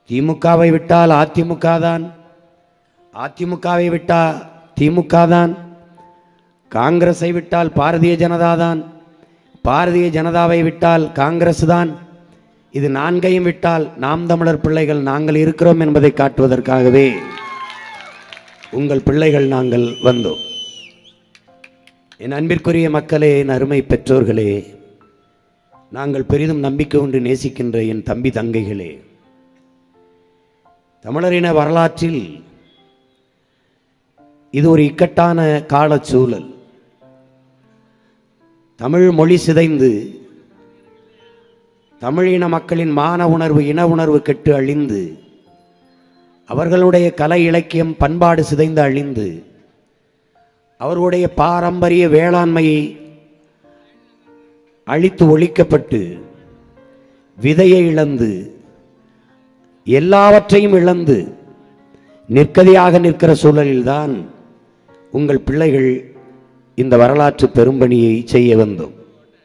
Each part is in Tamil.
திமுகவை விட்டால் அதிமுக தான் அதிமுகவை விட்டால் திமுக தான் காங்கிரஸை விட்டால் பாரதிய ஜனதா தான் பாரதிய ஜனதாவை விட்டால் காங்கிரஸ் தான் இது நான்கையும் விட்டால் நாம் தமிழர் பிள்ளைகள் நாங்கள் இருக்கிறோம் என்பதை காட்டுவதற்காகவே உங்கள் பிள்ளைகள் நாங்கள் வந்தோம் என் அன்பிற்குரிய மக்களே என் அருமை பெற்றோர்களே நாங்கள் பெரிதும் நம்பிக்கை கொண்டு நேசிக்கின்ற என் தம்பி தங்கைகளே தமிழரின வரலாற்றில் இது ஒரு இக்கட்டான காலச்சூழல் தமிழ் மொழி சிதைந்து தமிழின மக்களின் மான உணர்வு இன உணர்வு கெட்டு அழிந்து அவர்களுடைய கலை இலக்கியம் பண்பாடு சிதைந்து அழிந்து அவர்களுடைய பாரம்பரிய வேளாண்மையை அழித்து ஒழிக்கப்பட்டு விதையை இழந்து எல்லாவற்றையும் இழந்து நிற்கதியாக நிற்கிற சூழலில்தான் உங்கள் பிள்ளைகள் இந்த வரலாற்று பெரும்பணியை செய்ய வந்தோம்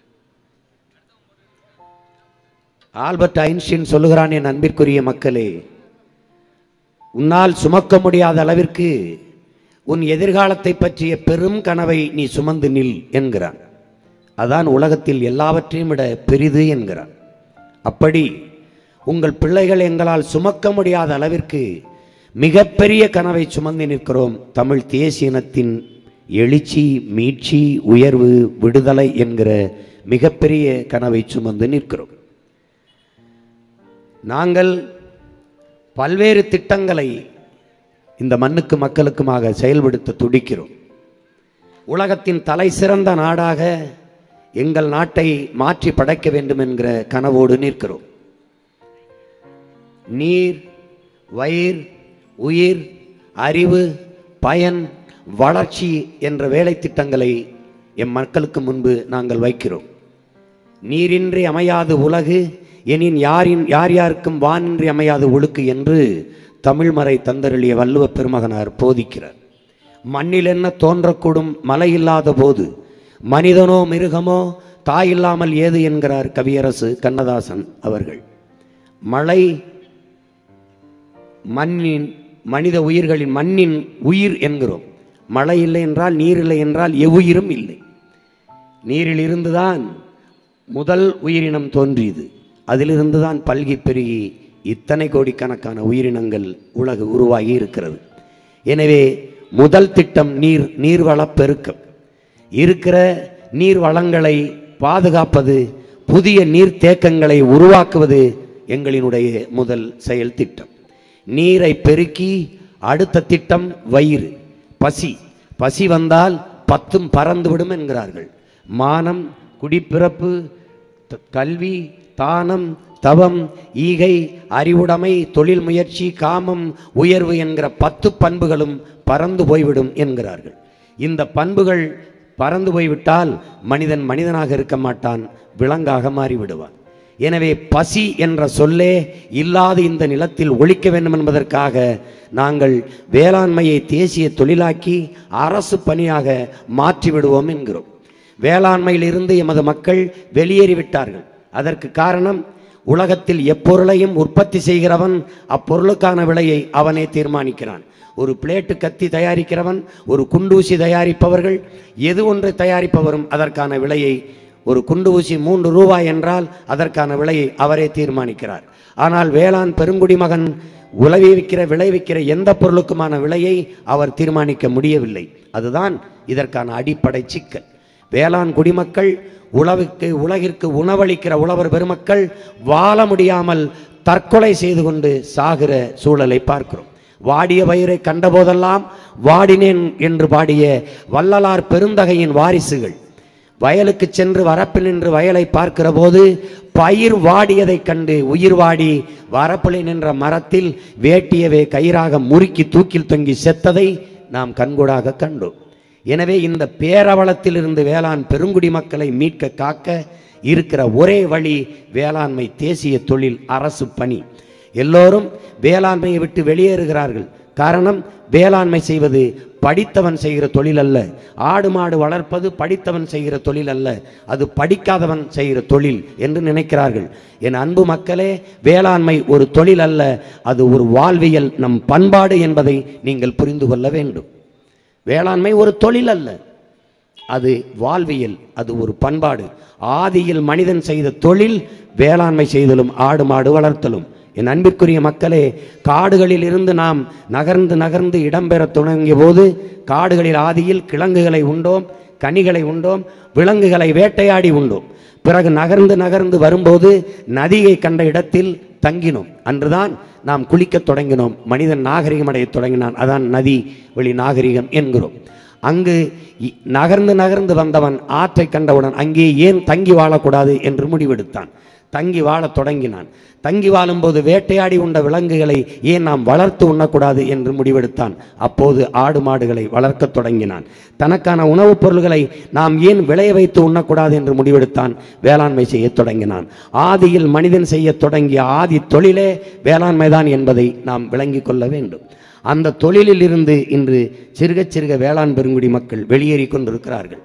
ஆல்பர்ட் ஐன்ஸ்டீன் சொல்லுகிறான் என் அன்பிற்குரிய மக்களே உன்னால் சுமக்க முடியாத அளவிற்கு உன் எதிர்காலத்தை பற்றிய பெரும் கனவை நீ சுமந்து நில் என்கிறான் அதான் உலகத்தில் எல்லாவற்றையும் விட பெரிது என்கிறான் அப்படி உங்கள் பிள்ளைகள் எங்களால் சுமக்க முடியாத அளவிற்கு மிகப்பெரிய கனவை சுமந்து நிற்கிறோம் தமிழ் தேசிய இனத்தின் எழுச்சி மீட்சி உயர்வு விடுதலை என்கிற மிகப்பெரிய கனவை சுமந்து நிற்கிறோம் நாங்கள் பல்வேறு திட்டங்களை இந்த மண்ணுக்கு மக்களுக்குமாக செயல்படுத்த துடிக்கிறோம் உலகத்தின் தலை சிறந்த நாடாக எங்கள் நாட்டை மாற்றி படைக்க வேண்டும் என்கிற கனவோடு நிற்கிறோம் நீர் வயிர் உயிர் அறிவு பயன் வளர்ச்சி என்ற வேலை திட்டங்களை எம் மக்களுக்கு முன்பு நாங்கள் வைக்கிறோம் நீரின்றி அமையாது உலகு எனின் யாரின் யார் யாருக்கும் வானின்றி அமையாது ஒழுக்கு என்று தமிழ்மறை தந்தருளிய வள்ளுவ பெருமகனார் போதிக்கிறார் மண்ணில் என்ன தோன்றக்கூடும் மழை இல்லாத போது மனிதனோ மிருகமோ தாய் இல்லாமல் ஏது என்கிறார் கவியரசு கண்ணதாசன் அவர்கள் மழை மண்ணின் மனித உயிர்களின் மண்ணின் உயிர் என்கிறோம் மழை இல்லை என்றால் நீர் இல்லை என்றால் எவ்வுயிரும் இல்லை நீரில் இருந்துதான் முதல் உயிரினம் தோன்றியது அதிலிருந்து தான் பல்கி பெருகி இத்தனை கோடிக்கணக்கான உயிரினங்கள் உலகு உருவாகி இருக்கிறது எனவே முதல் திட்டம் நீர் நீர்வளப் பெருக்கம் இருக்கிற நீர் வளங்களை பாதுகாப்பது புதிய நீர்த்தேக்கங்களை உருவாக்குவது எங்களினுடைய முதல் செயல் திட்டம் நீரை பெருக்கி அடுத்த திட்டம் வயிறு பசி பசி வந்தால் பத்தும் பறந்துவிடும் என்கிறார்கள் மானம் குடிப்பிறப்பு த- கல்வி தானம் தவம் ஈகை அறிவுடைமை தொழில் முயற்சி காமம் உயர்வு என்கிற பத்து பண்புகளும் பறந்து போய்விடும் என்கிறார்கள் இந்த பண்புகள் பறந்து போய்விட்டால் மனிதன் மனிதனாக இருக்க மாட்டான் விலங்காக மாறிவிடுவான் எனவே பசி என்ற சொல்லே இல்லாத இந்த நிலத்தில் ஒழிக்க வேண்டும் என்பதற்காக நாங்கள் வேளாண்மையை தேசிய தொழிலாக்கி அரசு பணியாக மாற்றி விடுவோம் என்கிறோம் வேளாண்மையிலிருந்து எமது மக்கள் வெளியேறிவிட்டார்கள் அதற்கு காரணம் உலகத்தில் எப்பொருளையும் உற்பத்தி செய்கிறவன் அப்பொருளுக்கான விலையை அவனே தீர்மானிக்கிறான் ஒரு பிளேட்டு கத்தி தயாரிக்கிறவன் ஒரு குண்டூசி தயாரிப்பவர்கள் எது ஒன்று தயாரிப்பவரும் அதற்கான விலையை ஒரு குண்டு ஊசி மூன்று ரூபாய் என்றால் அதற்கான விலையை அவரே தீர்மானிக்கிறார் ஆனால் வேளாண் பெருங்குடி மகன் விளைவிக்கிற விளைவிக்கிற எந்த பொருளுக்குமான விலையை அவர் தீர்மானிக்க முடியவில்லை அதுதான் இதற்கான அடிப்படை சிக்கல் வேளாண் குடிமக்கள் உழவுக்கு உலகிற்கு உணவளிக்கிற உழவர் பெருமக்கள் வாழ முடியாமல் தற்கொலை செய்து கொண்டு சாகிற சூழலை பார்க்கிறோம் வாடிய வயிறை கண்டபோதெல்லாம் வாடினேன் என்று பாடிய வள்ளலார் பெருந்தகையின் வாரிசுகள் வயலுக்கு சென்று வரப்பில் நின்று வயலை பார்க்கிற போது பயிர் வாடியதைக் கண்டு உயிர் வாடி வரப்பில் நின்ற மரத்தில் வேட்டியவே கயிறாக முறுக்கி தூக்கில் தொங்கி செத்ததை நாம் கண்கூடாக கண்டோம் எனவே இந்த பேரவலத்தில் இருந்து வேளாண் பெருங்குடி மக்களை மீட்க காக்க இருக்கிற ஒரே வழி வேளாண்மை தேசிய தொழில் அரசு பணி எல்லோரும் வேளாண்மையை விட்டு வெளியேறுகிறார்கள் காரணம் வேளாண்மை செய்வது படித்தவன் செய்கிற தொழில் அல்ல ஆடு மாடு வளர்ப்பது படித்தவன் செய்கிற தொழில் அல்ல அது படிக்காதவன் செய்கிற தொழில் என்று நினைக்கிறார்கள் என் அன்பு மக்களே வேளாண்மை ஒரு தொழில் அல்ல அது ஒரு வாழ்வியல் நம் பண்பாடு என்பதை நீங்கள் புரிந்து கொள்ள வேண்டும் வேளாண்மை ஒரு தொழில் அல்ல அது வாழ்வியல் அது ஒரு பண்பாடு ஆதியில் மனிதன் செய்த தொழில் வேளாண்மை செய்தலும் ஆடு மாடு வளர்த்தலும் என் அன்பிற்குரிய மக்களே காடுகளில் இருந்து நாம் நகர்ந்து நகர்ந்து இடம்பெறத் தொடங்கிய போது காடுகளில் ஆதியில் கிழங்குகளை உண்டோம் கனிகளை உண்டோம் விலங்குகளை வேட்டையாடி உண்டோம் பிறகு நகர்ந்து நகர்ந்து வரும்போது நதியை கண்ட இடத்தில் தங்கினோம் அன்றுதான் நாம் குளிக்கத் தொடங்கினோம் மனிதன் நாகரிகம் அடையத் தொடங்கினான் அதான் நதி வழி நாகரிகம் என்கிறோம் அங்கு இ- நகர்ந்து நகர்ந்து வந்தவன் ஆற்றை கண்டவுடன் அங்கே ஏன் தங்கி வாழக்கூடாது என்று முடிவெடுத்தான் தங்கி வாழத் தொடங்கினான் தங்கி வாழும்போது வேட்டையாடி உண்ட விலங்குகளை ஏன் நாம் வளர்த்து உண்ணக்கூடாது என்று முடிவெடுத்தான் அப்போது ஆடு மாடுகளை வளர்க்கத் தொடங்கினான் தனக்கான உணவுப் பொருள்களை நாம் ஏன் விளைய வைத்து உண்ணக்கூடாது என்று முடிவெடுத்தான் வேளாண்மை செய்யத் தொடங்கினான் ஆதியில் மனிதன் செய்யத் தொடங்கிய ஆதி தொழிலே வேளாண்மைதான் என்பதை நாம் விளங்கிக் கொள்ள வேண்டும் அந்த தொழிலில் இருந்து இன்று சிறுக சிறுக வேளாண் பெருங்குடி மக்கள் வெளியேறி கொண்டிருக்கிறார்கள்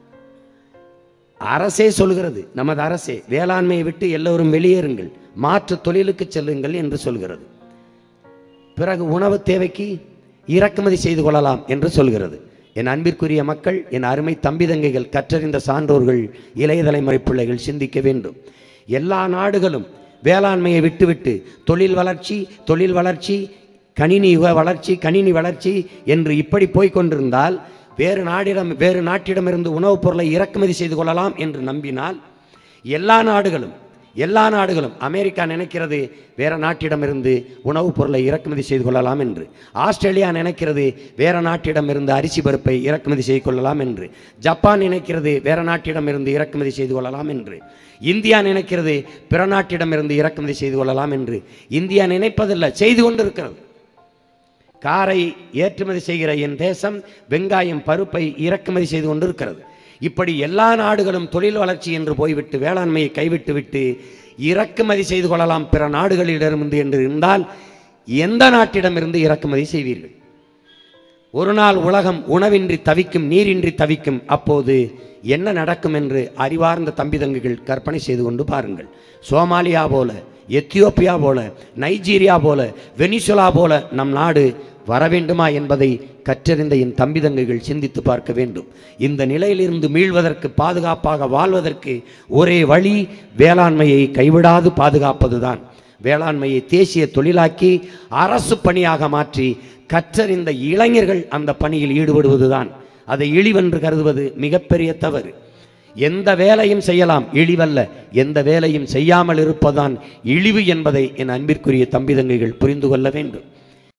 அரசே சொல்கிறது நமது அரசே வேளாண்மையை விட்டு எல்லோரும் வெளியேறுங்கள் மாற்று தொழிலுக்கு செல்லுங்கள் என்று சொல்கிறது பிறகு உணவு தேவைக்கு இறக்குமதி செய்து கொள்ளலாம் என்று சொல்கிறது என் அன்பிற்குரிய மக்கள் என் அருமை தம்பி தங்கைகள் கற்றறிந்த சான்றோர்கள் இளைய தலைமுறை பிள்ளைகள் சிந்திக்க வேண்டும் எல்லா நாடுகளும் வேளாண்மையை விட்டுவிட்டு தொழில் வளர்ச்சி தொழில் வளர்ச்சி கணினி யுக வளர்ச்சி கணினி வளர்ச்சி என்று இப்படி போய்க் கொண்டிருந்தால் வேறு நாடிடம் வேறு நாட்டிடமிருந்து உணவுப் பொருளை இறக்குமதி செய்து கொள்ளலாம் என்று நம்பினால் எல்லா நாடுகளும் எல்லா நாடுகளும் அமெரிக்கா நினைக்கிறது வேற நாட்டிடமிருந்து உணவுப் பொருளை இறக்குமதி செய்து கொள்ளலாம் என்று ஆஸ்திரேலியா நினைக்கிறது வேற நாட்டிடமிருந்து அரிசி பருப்பை இறக்குமதி செய்து கொள்ளலாம் என்று ஜப்பான் நினைக்கிறது வேற நாட்டிடமிருந்து இறக்குமதி செய்து கொள்ளலாம் என்று இந்தியா நினைக்கிறது பிற நாட்டிடமிருந்து இறக்குமதி செய்து கொள்ளலாம் என்று இந்தியா நினைப்பதில்லை செய்து கொண்டிருக்கிறது காரை ஏற்றுமதி செய்கிற என் தேசம் வெங்காயம் பருப்பை இறக்குமதி செய்து கொண்டிருக்கிறது இப்படி எல்லா நாடுகளும் தொழில் வளர்ச்சி என்று போய்விட்டு வேளாண்மையை கைவிட்டு விட்டு இறக்குமதி செய்து கொள்ளலாம் பிற நாடுகளிடமிருந்து என்று இருந்தால் எந்த நாட்டிடமிருந்து இறக்குமதி செய்வீர்கள் ஒரு நாள் உலகம் உணவின்றி தவிக்கும் நீரின்றி தவிக்கும் அப்போது என்ன நடக்கும் என்று அறிவார்ந்த தம்பி தங்கைகள் கற்பனை செய்து கொண்டு பாருங்கள் சோமாலியா போல எத்தியோப்பியா போல நைஜீரியா போல வெனிசுலா போல நம் நாடு வர வேண்டுமா என்பதை கற்றறிந்த என் தம்பி தங்கைகள் சிந்தித்து பார்க்க வேண்டும் இந்த நிலையிலிருந்து மீள்வதற்கு பாதுகாப்பாக வாழ்வதற்கு ஒரே வழி வேளாண்மையை கைவிடாது பாதுகாப்பதுதான் வேளாண்மையை தேசிய தொழிலாக்கி அரசு பணியாக மாற்றி கற்றறிந்த இளைஞர்கள் அந்த பணியில் ஈடுபடுவதுதான் அதை இழிவென்று கருதுவது மிகப்பெரிய தவறு எந்த வேலையும் செய்யலாம் இழிவல்ல எந்த வேலையும் செய்யாமல் இருப்பதுதான் இழிவு என்பதை என் அன்பிற்குரிய தம்பி தங்கைகள் புரிந்து கொள்ள வேண்டும்